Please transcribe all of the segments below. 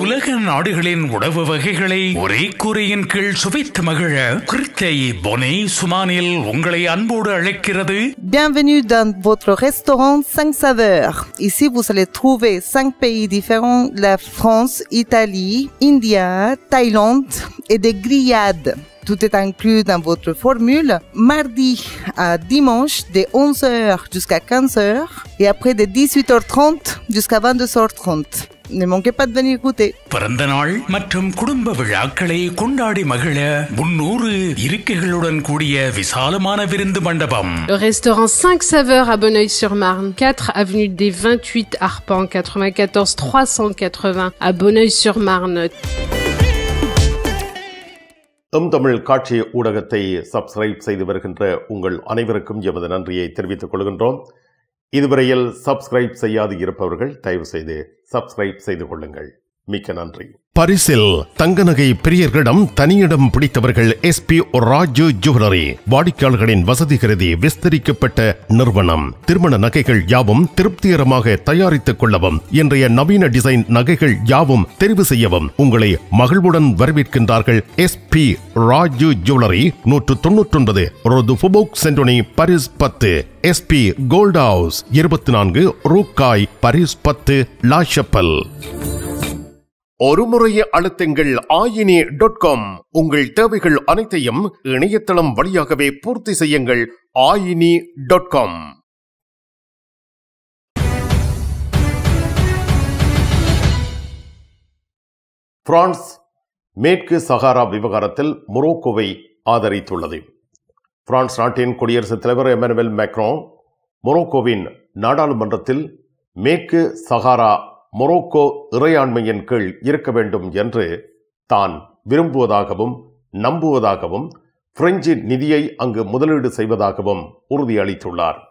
உலக நாடுகளின் உணவு வகைகளை ஒரே கூரையின் கீழ் சுவைத்து மகிழ கிருத்தை பொனே சுமானில் உங்களை அன்போடு அழைக்கிறது Bienvenue dans votre restaurant 5 saveurs. Ici, vous allez trouver 5 pays différents, la France, Italie, India, Thaïlande et des grillades. Tout est inclus dans votre formule. Mardi à dimanche de 11h jusqu'à 15h et après de 18h30 jusqu'à 22h30. Ne manquez pas de venir goûter. பிறந்த நாள் மற்றும் குடும்ப விழாக்களை கொண்டாடி மகிழ முன்னூறு இருக்கைகளுடன் கூடிய விசாலமான விருந்து மண்டபம் Le restaurant 5 saveurs à Bonneuil-sur-Marne, 4 avenue des 28 Arpents, 94 380 à Bonneuil-sur-Marne. எம் தமிழ் காட்சி ஊடகத்தை சப்ஸ்கிரைப் செய்து வருகின்ற உங்கள் அனைவருக்கும் எமது நன்றியை தெரிவித்துக் கொள்கின்றோம் இதுவரையில் சப்ஸ்கிரைப் செய்யாது இருப்பவர்கள் தயவு செய்து சப்ஸ்கிரைப் செய்து கொள்ளுங்கள் மிக்க நன்றி பரிசில் தங்க நகை பிரியர்களிடம் தனியிடம் பிடித்தவர்கள் எஸ்பி ராஜு ஜுவல்லரி வாடிக்கையாளர்களின் வசதி கருதி விஸ்தரிக்கப்பட்ட நிறுவனம் திருமண நகைகள் யாவும் திருப்திகரமாக தயாரித்துக் கொள்ளவும் இன்றைய நவீன டிசைன் நகைகள் யாவும் தெரிவு செய்யவும் உங்களை மகிழ்வுடன் வரவேற்கின்றார்கள் எஸ்பி ராஜு ஜுவல்லரி நூற்று தொன்னூற்றி ஒன்பது ரோது ஃபுபோக் சென்டோனி பரிஸ் பத்து எஸ்பி கோல்ட் ஹவுஸ் இருபத்தி நான்கு ரூக்காய் பரிஸ் பத்து லா ஷப்பல் ஒரு முறைய அழுத்துங்கள் ஆயினி டாட் காம் உங்கள் தேவைகள் அனைத்தையும் இணையதளம் வழியாகவே பூர்த்தி செய்யுங்கள் ஆயினி டாட் காம் பிரான்ஸ் மேற்கு சகாரா விவகாரத்தில் மொரோக்கோவை ஆதரித்துள்ளது பிரான்ஸ் நாட்டின் குடியரசுத் தலைவர் எமனுவல் மேக்ரோ மொரோக்கோவின் நாடாளுமன்றத்தில் மேற்கு சகாரா மொரோக்கோ இறையாண்மையின் கீழ் இருக்க வேண்டும் என்று தான் விரும்புவதாகவும் நம்புவதாகவும் பிரெஞ்சு நிதியை அங்கு முதலீடு செய்வதாகவும் உறுதியளித்துள்ளார்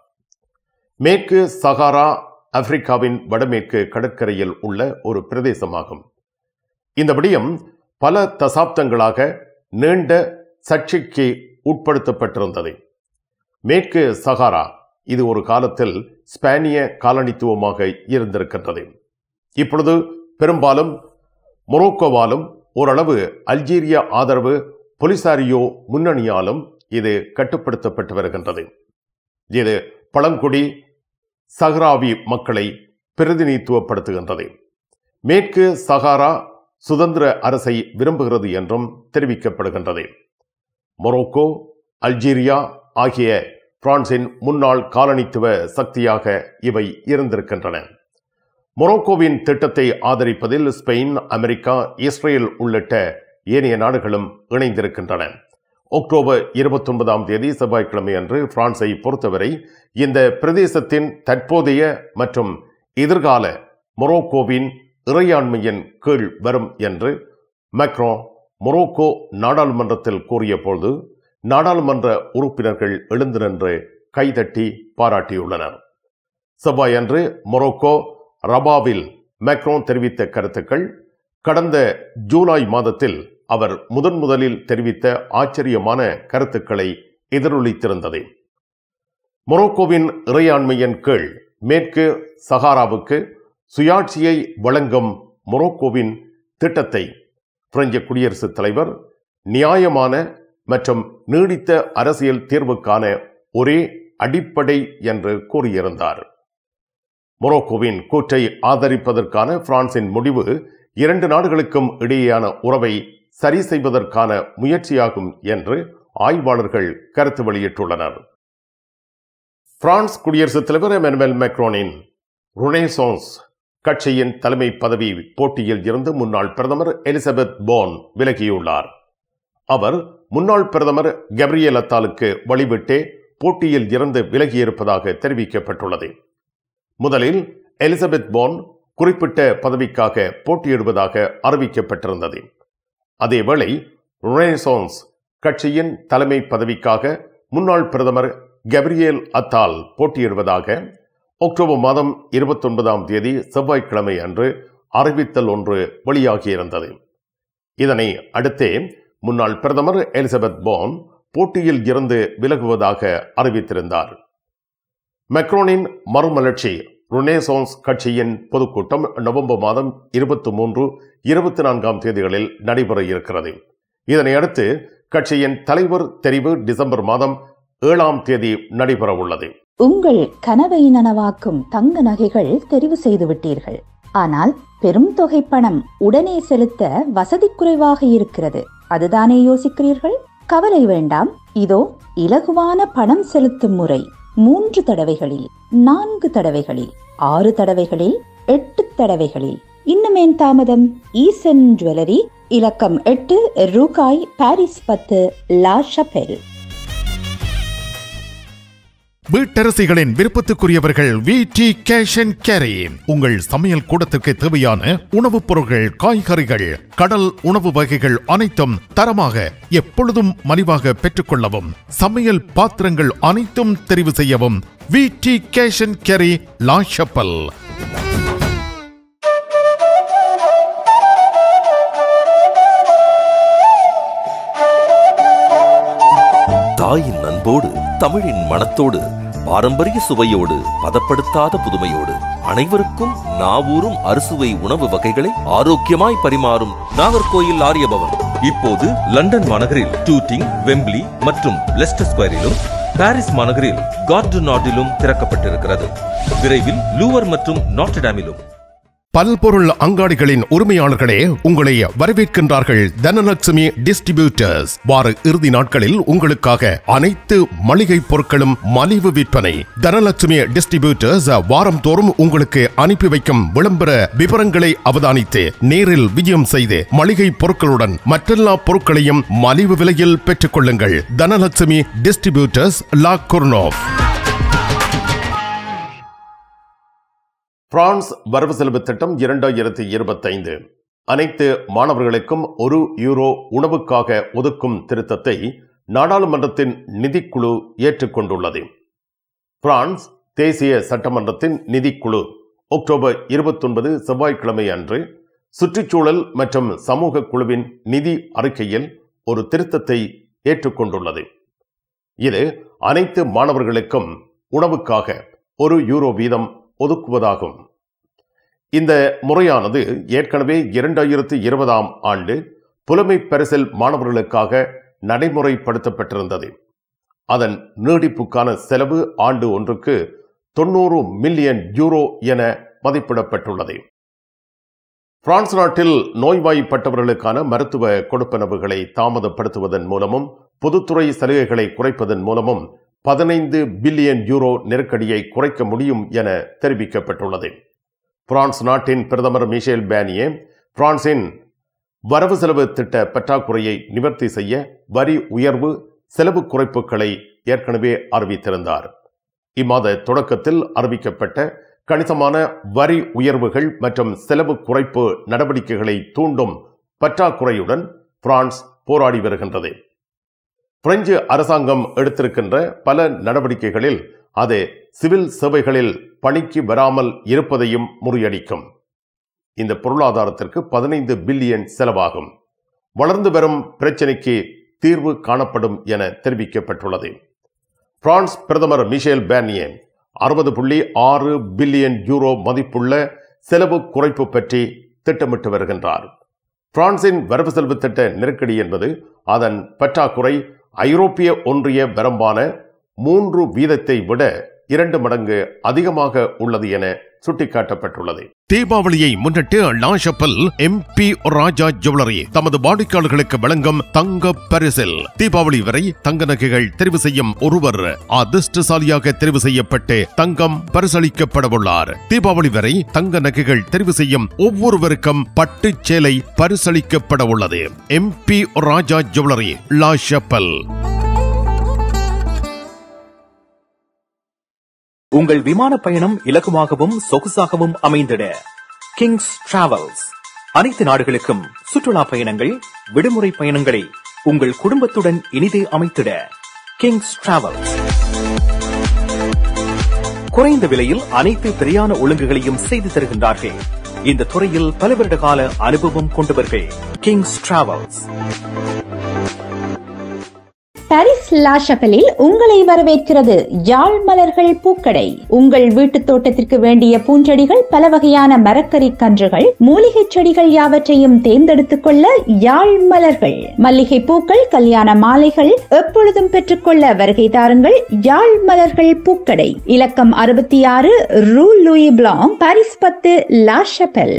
மேற்கு சகாரா ஆப்பிரிக்காவின் வடமேற்கு கடற்கரையில் உள்ள ஒரு பிரதேசமாகும் இந்த விடயம் பல தசாப்தங்களாக நீண்ட சர்ச்சைக்கு உட்படுத்தப்பட்டிருந்தது மேற்கு சகாரா இது ஒரு காலத்தில் ஸ்பானிய காலனித்துவமாக இருந்திருக்கின்றது இப்பொழுது பெரும்பாலும் மொரோக்கோவாலும் ஓரளவு அல்ஜீரிய ஆதரவு பொலிசாரியோ முன்னணியாலும் இது கட்டுப்படுத்தப்பட்டு வருகின்றது இது பழங்குடி சஹ்ராவி மக்களை பிரதிநிதித்துவப்படுத்துகின்றது மேற்கு சகாரா சுதந்திர அரசை விரும்புகிறது என்றும் தெரிவிக்கப்படுகின்றது மொரோக்கோ அல்ஜீரியா ஆகிய பிரான்சின் முன்னாள் காலனித்துவ சக்தியாக இவை இருந்திருக்கின்றன மொரோக்கோவின் திட்டத்தை ஆதரிப்பதில் ஸ்பெயின் அமெரிக்கா இஸ்ரேல் உள்ளிட்ட ஏனைய நாடுகளும் இணைந்திருக்கின்றன அக்டோபர் இருபத்தி ஒன்பதாம் தேதி செவ்வாய்க்கிழமை அன்று பிரான்சை பொறுத்தவரை இந்த பிரதேசத்தின் தற்போதைய மற்றும் எதிர்கால மொரோக்கோவின் இறையாண்மையின் கீழ் வரும் என்று மக்ரோ மொரோக்கோ நாடாளுமன்றத்தில் கூறிய பொழுது நாடாளுமன்ற உறுப்பினர்கள் எழுந்து நின்று கைதட்டி பாராட்டியுள்ளனர் செவ்வாயன்று மொரோக்கோ ரபாவில் மேக்ரோன் தெரிவித்த கருத்துக்கள் கடந்த ஜூலை மாதத்தில் அவர் முதன் முதலில் தெரிவித்த ஆச்சரியமான கருத்துக்களை எதிரொலித்திருந்தது மொரோக்கோவின் இறையாண்மையின் கீழ் மேற்கு சகாராவுக்கு சுயாட்சியை வழங்கும் மொரோக்கோவின் திட்டத்தை பிரெஞ்சு குடியரசுத் தலைவர் நியாயமான மற்றும் நீடித்த அரசியல் தீர்வுக்கான ஒரே அடிப்படை என்று கூறியிருந்தார் மொரோக்கோவின் கூற்றை ஆதரிப்பதற்கான பிரான்சின் முடிவு இரண்டு நாடுகளுக்கும் இடையேயான உறவை சரி செய்வதற்கான முயற்சியாகும் என்று ஆய்வாளர்கள் கருத்து வெளியிட்டுள்ளனர் பிரான்ஸ் குடியரசுத் தலைவர் எமனுவல் மேக்ரோனின் ருனேசான்ஸ் கட்சியின் தலைமை பதவி போட்டியில் இருந்து முன்னாள் பிரதமர் எலிசபெத் போன் விலகியுள்ளார் அவர் முன்னாள் பிரதமர் கப்ரியல் அத்தாலுக்கு வழிவிட்டே போட்டியில் இருந்து விலகியிருப்பதாக தெரிவிக்கப்பட்டுள்ளது முதலில் எலிசபெத் போன் குறிப்பிட்ட பதவிக்காக போட்டியிடுவதாக அறிவிக்கப்பட்டிருந்தது அதேவேளை ருனேசான்ஸ் கட்சியின் தலைமை பதவிக்காக முன்னாள் பிரதமர் கப்ரியேல் அத்தால் போட்டியிடுவதாக அக்டோபர் மாதம் இருபத்தி ஒன்பதாம் தேதி செவ்வாய்க்கிழமை அன்று அறிவித்தல் ஒன்று வெளியாகியிருந்தது இதனை அடுத்தே முன்னாள் பிரதமர் எலிசபெத் போன் போட்டியில் இருந்து விலகுவதாக அறிவித்திருந்தார் மெக்ரோனின் மறுமலர்ச்சி ருனேசான்ஸ் கட்சியின் பொதுக்கூட்டம் நவம்பர் மாதம் இருபத்தி மூன்று இருபத்தி நான்காம் தேதிகளில் நடைபெற இருக்கிறது இதனையடுத்து கட்சியின் தலைவர் தெரிவு டிசம்பர் மாதம் ஏழாம் தேதி நடைபெற உள்ளது உங்கள் கனவை நனவாக்கும் தங்க நகைகள் தெரிவு செய்து விட்டீர்கள் ஆனால் பெரும் தொகை பணம் உடனே செலுத்த வசதி குறைவாக இருக்கிறது அதுதானே யோசிக்கிறீர்கள் கவலை வேண்டாம் இதோ இலகுவான பணம் செலுத்தும் முறை மூன்று தடவைகளில் நான்கு தடவைகளில் ஆறு தடவைகளில் எட்டு தடவைகளில் இன்னுமேன் தாமதம் ஈசன் ஜுவல்லரி இலக்கம் எட்டு ரூகாய் பாரிஸ் பத்து லா ஷபெல் வீட்டரசிகளின் விருப்பத்துக்குரியவர்கள் V T cash and carry உங்கள் சமையல் கூடத்திற்கு தேவையான உணவுப் பொருட்கள் காய்கறிகள் கடல் உணவு வகைகள் அனைத்தும் தரமாக எப்பொழுதும் மலிவாக பெற்றுக்கொள்ளவும் சமையல் பாத்திரங்கள் அனைத்தும் தெரிவு செய்யவும் V T cash and carry La Chapelle தாயின் அன்போடு தமிழின் மனத்தோடு பாரம்பரிய சுவையோடு பதப்படுத்தாத புதுமையோடு அனைவருக்கும் நாவூரும் அறுசுவை உணவு வகைகளை ஆரோக்கியமாய் பரிமாறும் நாகர்கோயில் ஆரியபவன் இப்போது லண்டன் மாநகரில் டூட்டிங் வெம்பிளி மற்றும் லெஸ்டர் ஸ்கொயரிலும் பாரிஸ் மாநகரில் கார்டு நாட்டிலும் திறக்கப்பட்டிருக்கிறது விரைவில் லூவர் மற்றும் நாட்டடாமிலும் பல்பொருள் அங்காடிகளின் உரிமையாளர்களே உங்களை வரவேற்கின்றார்கள் தனலட்சுமி டிஸ்ட்ரிபியூட்டர்ஸ் வார இறுதி நாட்களில் உங்களுக்காக அனைத்து மளிகை பொருட்களும் மலிவு விற்பனை தனலட்சுமி டிஸ்ட்ரிபியூட்டர்ஸ் வாரம் தோறும் உங்களுக்கு அனுப்பி வைக்கும் விளம்பர விவரங்களை அவதானித்து நேரில் விஜயம் செய்து மளிகை பொருட்களுடன் மற்றெல்லா பொருட்களையும் மலிவு விலையில் பெற்றுக் கொள்ளுங்கள் Dhanalakshmi distributors La Courneuve France வரவு செலவு திட்டம் இரண்டாயிரத்தி இருபத்தைந்து அனைத்து மாணவர்களுக்கும் ஒரு யூரோ உணவுக்காக ஒதுக்கும் திருத்தத்தை நாடாளுமன்றத்தின் நிதிக்குழு ஏற்றுக்கொண்டுள்ளது பிரான்ஸ் தேசிய சட்டமன்றத்தின் நிதிக்குழு அக்டோபர் இருபத்தொன்பது செவ்வாய்க்கிழமை அன்று சுற்றுச்சூழல் மற்றும் சமூக குழுவின் நிதி அறிக்கையில் ஒரு திருத்தத்தை ஏற்றுக்கொண்டுள்ளது இது அனைத்து மாணவர்களுக்கும் உணவுக்காக ஒரு யூரோ வீதம் ஒதுக்குவதாகும் இந்த முறையானது ஏற்கனவே இரண்டாயிரத்து இருபதாம் ஆண்டு புலமை பரிசில் மாணவர்களுக்காக நடைமுறைப்படுத்தப்பட்டிருந்தது அதன் நீடிப்புக்கான செலவு ஆண்டு ஒன்றுக்கு தொண்ணூறு மில்லியன் யூரோ என மதிப்பிடப்பட்டுள்ளது பிரான்ஸ் நாட்டில் நோய்வாய்ப்பட்டவர்களுக்கான மருத்துவ கொடுப்பனவுகளை தாமதப்படுத்துவதன் மூலமும் பொதுத்துறை சலுகைகளை குறைப்பதன் மூலமும் பதினைந்து பில்லியன் யூரோ நெருக்கடியை குறைக்க முடியும் என தெரிவிக்கப்பட்டுள்ளது பிரான்ஸ் நாட்டின் பிரதமர் மிஷேல் பேனியே பிரான்சின் வரவு செலவு திட்ட பற்றாக்குறையை நிவர்த்தி செய்ய வரி உயர்வு செலவு குறைப்புகளை ஏற்கனவே அறிவித்திருந்தார் இம்மாத தொடக்கத்தில் அறிவிக்கப்பட்ட கணிசமான வரி உயர்வுகள் மற்றும் செலவு குறைப்பு நடவடிக்கைகளை தூண்டும் பற்றாக்குறையுடன் பிரான்ஸ் போராடி வருகின்றது பிரெஞ்சு அரசாங்கம் எடுத்திருக்கின்ற பல நடவடிக்கைகளில் அது சிவில் சேவைகளில் பணிக்கு வராமல் இருப்பதையும் முறியடிக்கும் இந்த பொருளாதாரத்திற்கு பதினைந்து பில்லியன் செலவாகும் வளர்ந்து வரும் பிரச்சினைக்கு தீர்வு காணப்படும் என தெரிவிக்கப்பட்டுள்ளது பிரான்ஸ் பிரதமர் மிஷேல் பேர்னியே அறுபது புள்ளி ஆறு பில்லியன் யூரோ மதிப்புள்ள செலவு குறைப்பு பற்றி திட்டமிட்டு வருகின்றார் பிரான்சின் வரவு செலவு திட்ட நெருக்கடி என்பது அதன் பற்றாக்குறை ஐரோப்பிய ஒன்றிய வரம்பான மூன்று வீதத்தை விட இரண்டு மடங்கு அதிகமாக உள்ளது என சுட்டிக்காட்டப்பட்டுள்ளது தீபாவளியை முன்னிட்டு லாஷப்பல் எம்பி ராஜா ஜுவல்லரி தமது வாடிக்கையாளர்களுக்கு வழங்கும் தங்க பரிசில் தீபாவளி வரை தங்க நகைகள் தெரிவு செய்யும் ஒருவர் அதிர்ஷ்டசாலியாக தெரிவு செய்யப்பட்டு தங்கம் பரிசளிக்கப்படவுள்ளார் தீபாவளி வரை தங்க நகைகள் தெரிவு செய்யும் ஒவ்வொருவருக்கும் பட்டு சேலை பரிசளிக்கப்பட உள்ளது எம்பி ராஜா ஜுவல்லரி லாஷப்பல் உங்கள் விமான பயணம் இலகுவாகவும் சொகுசாகவும் அமைந்திட கிங்ஸ் டிராவல்ஸ் அனைத்து நாடுகளுக்கும் சுற்றுலா பயணங்கள் விடுமுறை பயணங்களை உங்கள் குடும்பத்துடன் இனிதே அமைத்திட கிங்ஸ் டிராவல்ஸ் குறைந்த விலையில் அனைத்து பிரியாண ஒழுங்குகளையும் செய்து தருகின்றார்கள் இந்த துறையில் பல வருட கால அனுபவம் கொண்டவர்கள் கிங்ஸ் டிராவல்ஸ் பாரிஸ் கிங்ஸ் லாஷபலில் உங்களை வரவேற்கிறது யாழ் மலர்கள் பூக்கடை உங்கள் வீட்டு தோட்டத்திற்கு வேண்டிய பூஞ்செடிகள் பல வகையான மரக்கறி கன்றுகள் மூலிகை செடிகள் யாவற்றையும் தேர்ந்தெடுத்துக் கொள்ள யாழ் மலர்கள் மல்லிகை பூக்கள் கல்யாண மாலைகள் எப்பொழுதும் பெற்றுக்கொள்ள வருகை தாருங்கள் யாழ் மலர்கள் பூக்கடை இலக்கம் அறுபத்தி ஆறு ரூ லூயி பிளாங் பாரிஸ் பத்து லா ஷபெல்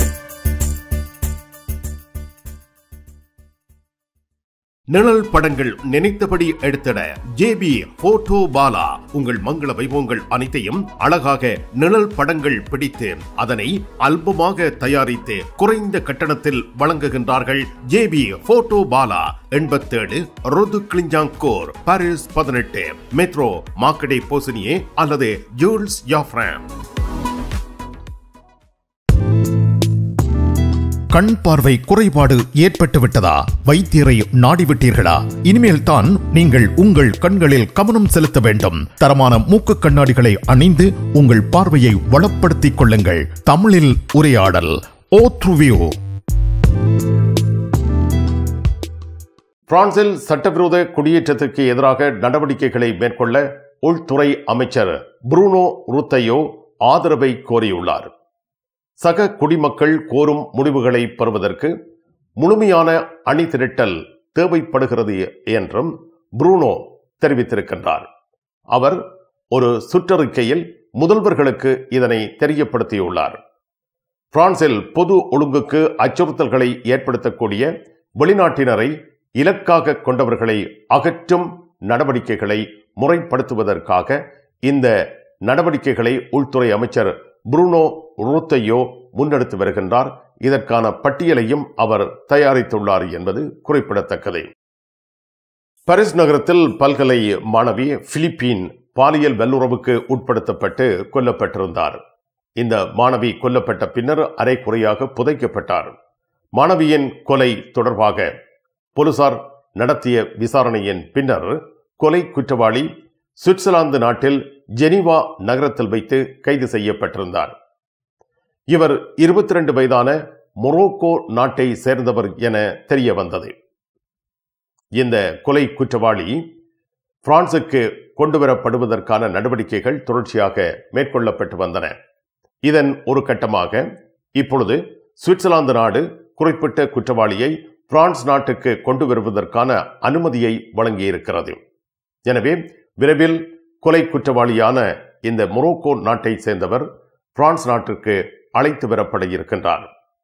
நிழல் படங்கள் நினைத்தபடி எடுத்திட ஜேபி போட்டோ பாலா உங்கள் மங்கள வைபவங்கள் அனைத்தையும் அழகாக நிழல் படங்கள் பிடித்து அதனை அல்பமாக தயாரித்து குறைந்த கட்டணத்தில் வழங்குகின்றார்கள் ஜேபி போட்டோ பாலா எண்பத்தேழு ரொது கிளிஞ்சாங்கோர் பாரிஸ் பதினெட்டு மெட்ரோ மாக்கடே போசினியே அல்லது ஜூல்ஸ் யாஃப்ராம் கண் பார்வை குறைபாடு ஏற்பட்டு விட்டதா வைத்தியரை நாடிவிட்டீர்களா இனிமேல் தான் நீங்கள் உங்கள் கண்களில் கவனம் செலுத்த வேண்டும் தரமான மூக்கு கண்ணாடிகளை அணிந்து உங்கள் பார்வையை வளப்படுத்திக் கொள்ளுங்கள் தமிழில் உரையாடல் ஓ த்ருவியூ பிரான்சில் சட்டவிரோத குடியேற்றத்திற்கு எதிராக நடவடிக்கைகளை மேற்கொள்ள உள்துறை அமைச்சர் புரூனோ ருத்தையோ ஆதரவை கோரியுள்ளார் சக குடிமக்கள் கோரும் முடிவுகளை பெறுவதற்கு முழுமையான அணி திரட்டல் தேவைப்படுகிறது என்றும் புரூனோ தெரிவித்திருக்கின்றார் அவர் ஒரு சுற்றறிக்கையில் முதல்வர்களுக்கு இதனை தெரியப்படுத்தியுள்ளார் பிரான்சில் பொது ஒழுங்குக்கு அச்சுறுத்தல்களை ஏற்படுத்தக்கூடிய வெளிநாட்டினரை இலக்காக கொண்டவர்களை அகற்றும் நடவடிக்கைகளை முறைப்படுத்துவதற்காக இந்த நடவடிக்கைகளை உள்துறை அமைச்சர் புருனோ ரூத்தையோ முன்னெடுத்து வருகின்றார் இதற்கான பட்டியலையும் அவர் தயாரித்துள்ளார் என்பது குறிப்பிடத்தக்கது பாரிஸ் நகரத்தில் பல்கலை மாணவி பிலிப்பீன் பாலியல் வல்லுறவுக்கு உட்படுத்தப்பட்டு கொல்லப்பட்டிருந்தார் இந்த மாணவி கொல்லப்பட்ட பின்னர் அரைக்குறையாக புதைக்கப்பட்டார் மாணவியின் கொலை தொடர்பாக போலீசார் நடத்திய விசாரணையின் பின்னர் கொலை குற்றவாளி சுவிட்சர்லாந்து நாட்டில் ஜெனீவா நகரத்தில் வைத்து கைது செய்யப்பட்டிருந்தார் இவர் இருபத்தி ரெண்டு வயதான மொரோக்கோ நாட்டை சேர்ந்தவர் என தெரிய வந்தது இந்த கொலை குற்றவாளி பிரான்சுக்கு கொண்டுவரப்படுவதற்கான நடவடிக்கைகள் தொடர்ச்சியாக மேற்கொள்ளப்பட்டு வந்தன இதன் ஒரு கட்டமாக இப்பொழுது சுவிட்சர்லாந்து நாடு குறிப்பிட்ட குற்றவாளியை பிரான்ஸ் நாட்டுக்கு கொண்டு வருவதற்கான அனுமதியை வழங்கியிருக்கிறது எனவே விரைவில் கொலை குற்றவாளியான இந்த மொரோக்கோ நாட்டை சேர்ந்தவர் பிரான்ஸ் நாட்டிற்கு அழைத்து வரப்பட இருக்கின்றார்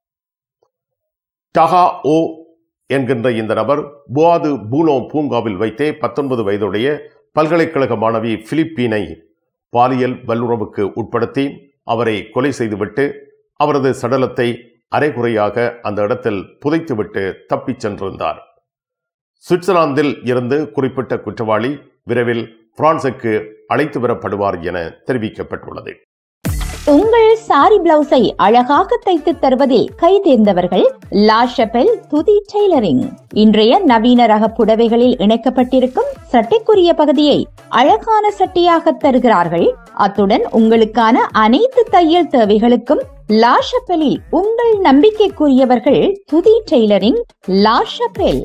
டஹா ஓ என்கின்ற இந்த நபர் புவாது பூலோ பூங்காவில் வைத்தே பத்தொன்பது வயதுடைய பல்கலைக்கழக மாணவி பிலிப்பீனை பாலியல் வல்லுறவுக்கு உட்படுத்தி அவரை கொலை செய்துவிட்டு அவரது சடலத்தை அரைகுறையாக அந்த இடத்தில் புதைத்துவிட்டு தப்பிச் சென்றிருந்தார் சுவிட்சர்லாந்தில் இருந்து குறிப்பிட்ட குற்றவாளி விரைவில் பிரான்சுக்கு அழைத்து வரப்படுவார் என தெரிவிக்கப்பட்டுள்ளது உங்கள் சாரி பிளவுஸை அழகாக தைத்து தருவதில் கை தேர்ந்தவர்கள் லா ஷபெல் துதி டெய்லரிங் இன்றைய நவீன ரக புடவைகளில் இணைக்கப்பட்டிருக்கும் சட்டைக்குரிய பகுதியை அழகான சட்டையாக தருகிறார்கள் அத்துடன் உங்களுக்கான அனைத்து தையல் தேவைகளுக்கும் லா ஷபெலில் உங்கள் நம்பிக்கைக்குரியவர்கள் துதி டெய்லரிங் லா ஷபெல்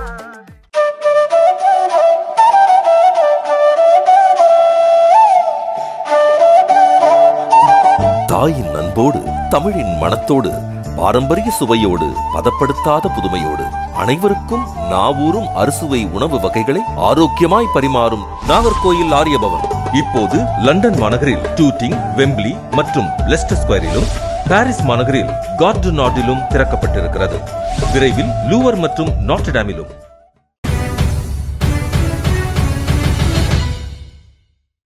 தாயின் அன்போடு தமிழின் மணத்தோடு பாரம்பரிய சுவையோடு பதப்படுத்தாத புதுமையோடு அனைவருக்கும் நாவூரும் அறுசுவை உணவு வகைகளை ஆரோக்கியமாய் பரிமாறும் நாகர்கோயில் ஆரியபவன் இப்போது லண்டன் மாநகரில் டூட்டிங் வெம்பிளி மற்றும் லெஸ்டர் ஸ்கொயரிலும் பாரிஸ் மாநகரில் கார்டு நாட்டிலும் திறக்கப்பட்டிருக்கிறது விரைவில் லூவர் மற்றும் நாட்டடாமிலும்